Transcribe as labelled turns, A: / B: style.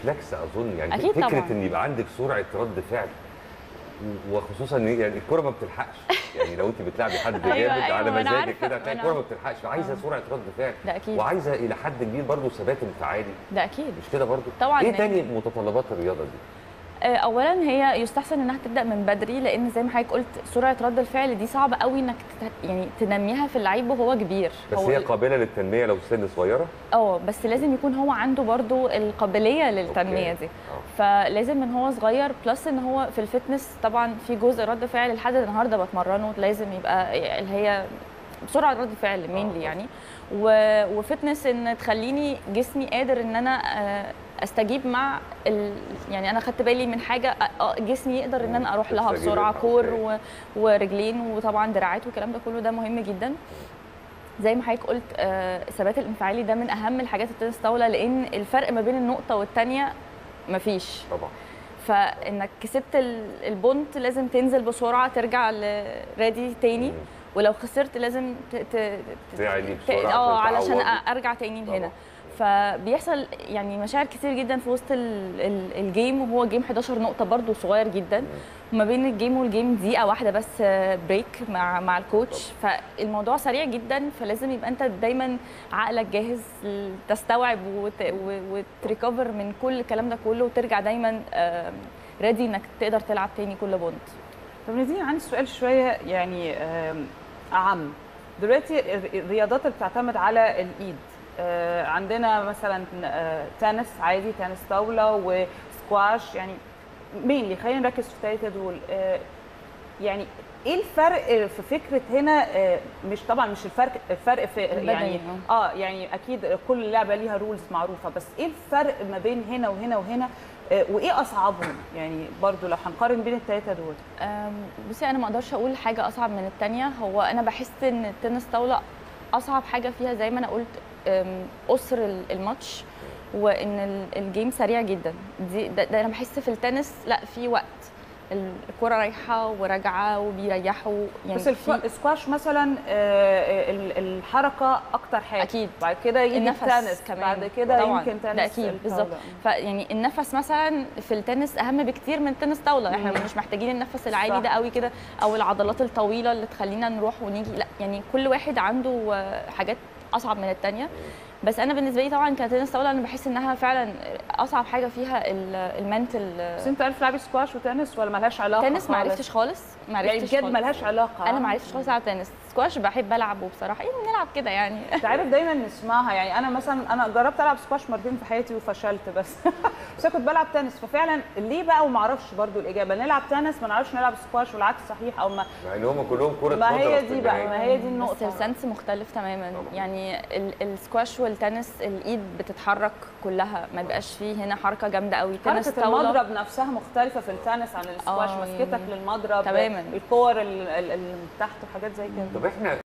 A: ريفلكس اظن يعني
B: أكيد
A: فكره
B: طبعاً.
A: ان يبقى عندك سرعه رد فعل و- وخصوصا ان يعني الكره ما بتلحقش يعني لو انت بتلعبي حد جامد
B: أيوة،
A: على
B: أيوة، أنا
A: مزاجك
B: عارفة،
A: كده هتلاقي
B: أنا
A: الكره ما بتلحقش فعايزه سرعه رد فعل
B: ده أكيد.
A: وعايزه الى حد كبير برضه ثبات انفعالي
B: ده اكيد
A: مش كده برضه
B: طبعاً.
A: ايه تاني متطلبات الرياضه دي
B: آه، اولا هي يستحسن انها تبدا من بدري لان زي ما حضرتك قلت سرعه رد الفعل دي صعبه قوي انك تت- يعني تنميها في اللعيب وهو كبير
A: بس
B: هو
A: هي
B: ال-
A: قابله للتنميه لو سن صغيره
B: اه بس لازم يكون هو عنده برضو القابليه للتنميه
A: أوكي.
B: دي
A: آه.
B: فلازم من هو صغير بلس ان هو في الفتنس طبعا في جزء رد فعل لحد النهارده بتمرنه لازم يبقى اللي هي بسرعه رد فعل مينلي يعني و- وفتنس ان تخليني جسمي قادر ان انا آه، استجيب مع ال... يعني انا خدت بالي من حاجه آه، آه، جسمي يقدر ان انا اروح لها
A: تستجيب
B: بسرعه
A: لها،
B: كور
A: أوكي.
B: و... ورجلين وطبعا دراعات والكلام ده كله ده مهم جدا زي ما حضرتك قلت آه، الثبات الانفعالي ده من اهم الحاجات التنس طاوله لان الفرق ما بين النقطه والثانيه مفيش
A: طبعا
B: فانك كسبت ال- البونت لازم تنزل بسرعه ترجع لرادي تاني
A: مم.
B: ولو خسرت لازم ت... ت... ت-
A: تعلي
B: ت-
A: بسرعة
B: اه
A: عشان
B: علشان
A: تعوضي.
B: أ- ارجع تاني
A: طبعاً.
B: هنا فبيحصل يعني مشاعر كتير جدا في وسط ال- ال- الجيم وهو جيم 11 نقطه برضو صغير جدا وما بين الجيم والجيم دقيقه واحده بس بريك مع مع الكوتش فالموضوع سريع جدا فلازم يبقى انت دايما عقلك جاهز تستوعب وت... و- وتريكفر من كل الكلام ده كله وترجع دايما ريدي انك تقدر تلعب تاني كل بونت
C: طب نادين عندي سؤال شويه يعني آم، اعم دلوقتي الر- الرياضات اللي بتعتمد على الايد آه، عندنا مثلا آه، تنس عادي تنس طاوله وسكواش يعني مين خلينا نركز في الثلاثه دول آه، يعني ايه الفرق في فكره هنا آه، مش طبعا مش الفرق الفرق في
B: البدني،
C: يعني اه يعني اكيد كل لعبه ليها رولز معروفه بس ايه الفرق ما بين هنا وهنا وهنا آه، وايه اصعبهم يعني برضو لو هنقارن بين الثلاثه دول
B: أم، بصي انا ما اقدرش اقول حاجه اصعب من التانية هو انا بحس ان التنس طاوله اصعب حاجه فيها زي ما انا قلت أم، قصر ال- الماتش وان ال- الجيم سريع جدا دي ده, ده انا بحس في التنس لا في وقت الكره رايحه وراجعه وبيريحوا يعني
C: بس
B: في-
C: الكوا- السكواش مثلا آه، ال- الحركه اكتر حاجه
B: أكيد.
C: بعد كده يجي
B: النفس
C: التنس
B: كمان.
C: بعد كده
B: طبعاً.
C: يمكن تنس
B: ده اكيد
C: الطاولة.
B: بالظبط فيعني النفس مثلا في التنس اهم بكتير من تنس طاوله احنا مش محتاجين النفس العالي
C: صح.
B: ده قوي كده او العضلات الطويله اللي تخلينا نروح ونيجي لا يعني كل واحد عنده آه، حاجات اصعب من التانية بس انا بالنسبه لي طبعا كتنس طاوله انا بحس انها فعلا اصعب حاجه فيها ال- المنتل
C: بس انت عارف تلعبي سكواش وتنس ولا مالهاش علاقه
B: تنس ما
C: خالص؟
B: عرفتش خالص ما
C: يعني
B: عرفتش
C: بجد
B: خالص.
C: مالهاش علاقه
B: انا ما عرفتش خالص العب تنس سكواش بحب العبه بصراحه ايه بنلعب كده يعني
C: انت عارف دايما نسمعها يعني انا مثلا انا جربت العب سكواش مرتين في حياتي وفشلت بس بس انا كنت بلعب تنس ففعلا ليه بقى وما اعرفش برضو الاجابه نلعب تنس ما نعرفش نلعب سكواش والعكس صحيح او ما
A: مع ان هم كلهم كره
C: ما هي
A: مضرب في
C: دي بقى
A: النهاية.
C: ما هي دي
B: بس
C: النقطه
B: السنس مختلف تماما
A: طبعاً.
B: يعني ال- السكواش والتنس الايد بتتحرك كلها ما بيبقاش فيه هنا حركه جامده قوي تنس
C: حركه
B: طاوله
C: المضرب نفسها مختلفه في التنس عن السكواش
B: آه،
C: مسكتك للمضرب
B: تماماً.
C: الكور ال- ال- اللي من تحت وحاجات زي كده
A: طب احنا